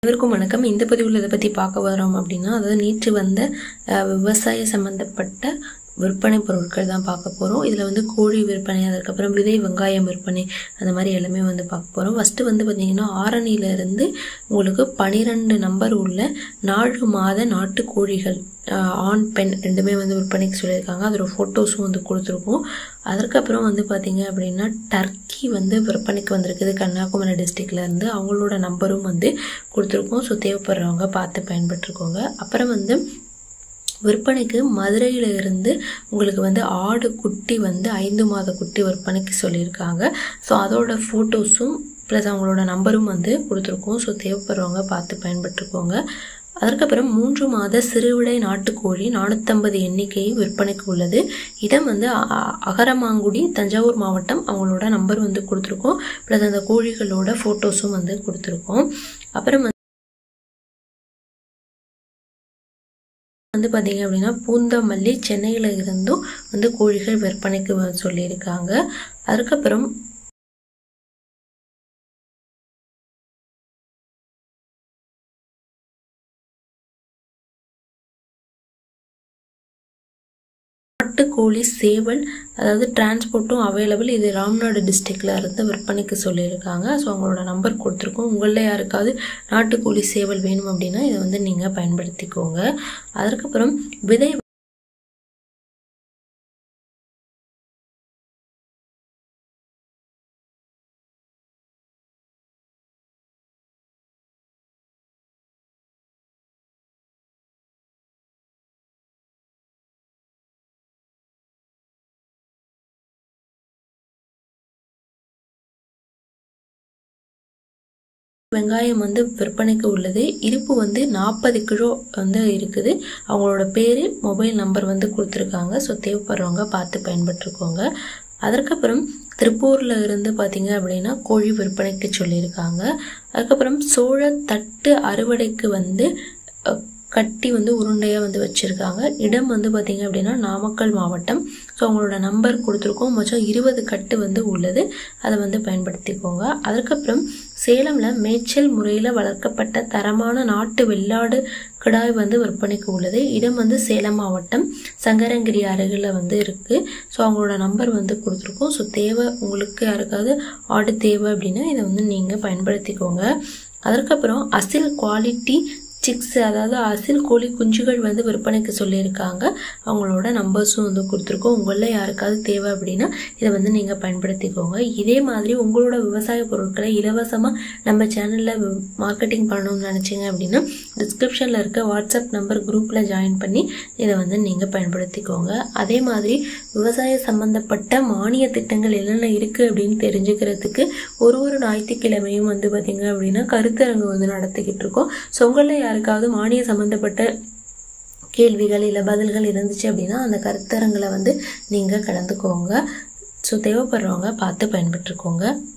அனைவருக்கும் வணக்கம் இந்த பதிவில் இதை பற்றி பார்க்க வரோம் அப்படின்னா அதாவது நேற்று வந்த அஹ், விவசாய சம்மந்தப்பட்ட விற்பனை பொருட்கள் தான் பார்க்க போகிறோம் இதில் வந்து கோழி விற்பனை அதுக்கப்புறம் விதை வெங்காயம் விற்பனை அந்த மாதிரி எல்லாமே வந்து பார்க்க போகிறோம் ஃபஸ்ட்டு வந்து பார்த்திங்கன்னா ஆரணியிலேருந்து உங்களுக்கு பனிரெண்டு நம்பர் உள்ள நாலு மாத நாட்டு கோழிகள் அஹ், ஆண் பெண் ரெண்டுமே வந்து விற்பனைக்கு சொல்லியிருக்காங்க அதோட ஃபோட்டோஸும் வந்து கொடுத்துருக்கோம் அதற்கப்புறம் வந்து பார்த்தீங்க அப்படின்னா டர்க்கி வந்து விற்பனைக்கு வந்திருக்குது கன்னியாகுமரி டிஸ்ட்ரிக்ட்ல இருந்து அவங்களோட நம்பரும் வந்து கொடுத்துருக்கோம் ஸோ தேவைப்படுறவங்க பார்த்து பயன்பட்டுருக்கோங்க அப்புறம் வந்து விற்பனைக்கு மதுரையில் இருந்து உங்களுக்கு வந்து ஆடு குட்டி வந்து ஐந்து மாத குட்டி விற்பனைக்கு சொல்லியிருக்காங்க ஸோ அதோட ஃபோட்டோஸும் ப்ளஸ் அவங்களோட நம்பரும் வந்து கொடுத்துருக்கோம் ஸோ தேவைப்படுறவங்க பார்த்து பயன்பட்டுருக்கோங்க அதற்கப்புறம் மூன்று மாத சிறுவிடை நாட்டுக்கோழி நானூற்றம்பது எண்ணிக்கை விற்பனைக்கு உள்ளது இடம் வந்து அ- அ- அகரமாங்குடி தஞ்சாவூர் மாவட்டம் அவங்களோட நம்பர் வந்து கொடுத்துருக்கோம் ப்ளஸ் அந்த கோழிகளோட ஃபோட்டோஸும் வந்து கொடுத்துருக்கோம் அப்புறம் வந்து வந்து பார்த்தீங்க அப்படின்னா பூந்தமல்லி சென்னையில் இருந்தும் வந்து கோழிகள் விற்பனைக்கு வ- சொல்லியிருக்காங்க அதுக்கப்புறம் நாட்டுக்கோழி சேவல் அதாவது டிரான்ஸ்போர்ட்டும் அவைலபிள் இது ராம்நாடு டிஸ்ட்ரிக்ட்ல இருந்து விற்பனைக்கு சொல்லியிருக்காங்க ஸோ அவங்களோட நம்பர் கொடுத்துருக்கோம் உங்களில் யாருக்காவது நாட்டுக்கோழி சேவல் வேணும் அப்படின்னா இதை வந்து நீங்கள் பயன்படுத்திக்கோங்க அதற்கப்புறம் விதை வெங்காயம் வந்து விற்பனைக்கு உள்ளது இருப்பு வந்து நாற்பது கிலோ வந்து இருக்குது அவங்களோட பேர் மொபைல் நம்பர் வந்து கொடுத்துருக்காங்க ஸோ தேவைப்படுறவங்க பார்த்து பயன்பட்டுருக்கோங்க அதற்கப்புறம் திருப்பூரில் இருந்து பார்த்தீங்க அப்படின்னா கோழி விற்பனைக்கு சொல்லியிருக்காங்க அதுக்கப்புறம் சோழ தட்டு அறுவடைக்கு வந்து அஹ், கட்டி வந்து உருண்டையாக வந்து வச்சுருக்காங்க இடம் வந்து பார்த்தீங்க அப்படின்னா நாமக்கல் மாவட்டம் ஸோ அவங்களோட நம்பர் கொடுத்துருக்கோம் மொத்தம் இருபது கட்டு வந்து உள்ளது அதை வந்து பயன்படுத்திக்கோங்க அதுக்கப்புறம் சேலமில் மேய்ச்சல் முறையில் வளர்க்கப்பட்ட தரமான நாட்டு வெள்ளாடு கிடாய் வந்து விற்பனைக்கு உள்ளது இடம் வந்து சேலம் மாவட்டம் சங்கரங்கிரி அருகில் வந்து இருக்குது ஸோ அவங்களோட நம்பர் வந்து கொடுத்துருக்கோம் ஸோ தேவை உங்களுக்கு யாருக்காவது ஆடு தேவை அப்படின்னா இதை வந்து நீங்கள் பயன்படுத்திக்கோங்க அதற்கப்புறம் அசில் குவாலிட்டி சிக்ஸ் அதாவது அசில் கோழி குஞ்சுகள் வந்து விற்பனைக்கு சொல்லியிருக்காங்க அவங்களோட நம்பர்ஸும் வந்து கொடுத்துருக்கோம் உங்களில் யாருக்காவது தேவை அப்படின்னா இதை வந்து நீங்கள் பயன்படுத்திக்கோங்க இதே மாதிரி உங்களோட விவசாய பொருட்களை இலவசமாக நம்ம சேனலில் மார்க்கெட்டிங் பண்ணணும்னு நினச்சிங்க அப்படின்னா டிஸ்கிரிப்ஷனில் இருக்க வாட்ஸ்அப் நம்பர் குரூப்பில் ஜாயின் பண்ணி இதை வந்து நீங்கள் பயன்படுத்திக்கோங்க அதே மாதிரி விவசாய சம்மந்தப்பட்ட மானிய திட்டங்கள் என்னென்ன இருக்குது அப்படின்னு தெரிஞ்சுக்கிறதுக்கு ஒரு ஒரு ஞாயிற்றுக்கிழமையும் வந்து பார்த்திங்க அப்படின்னா கருத்தரங்கு வந்து நடத்திக்கிட்டு இருக்கோம் ஸோ உங்களில் யாருக்காவது மானிய சம்மந்தப்பட்ட கேள்விகள் இல்லை பதில்கள் இருந்துச்சு அப்படின்னா அந்த கருத்தரங்களை வந்து நீங்கள் கலந்துக்கோங்க ஸோ தேவைப்படுறவங்க பார்த்து பயன்பெற்றுக்கோங்க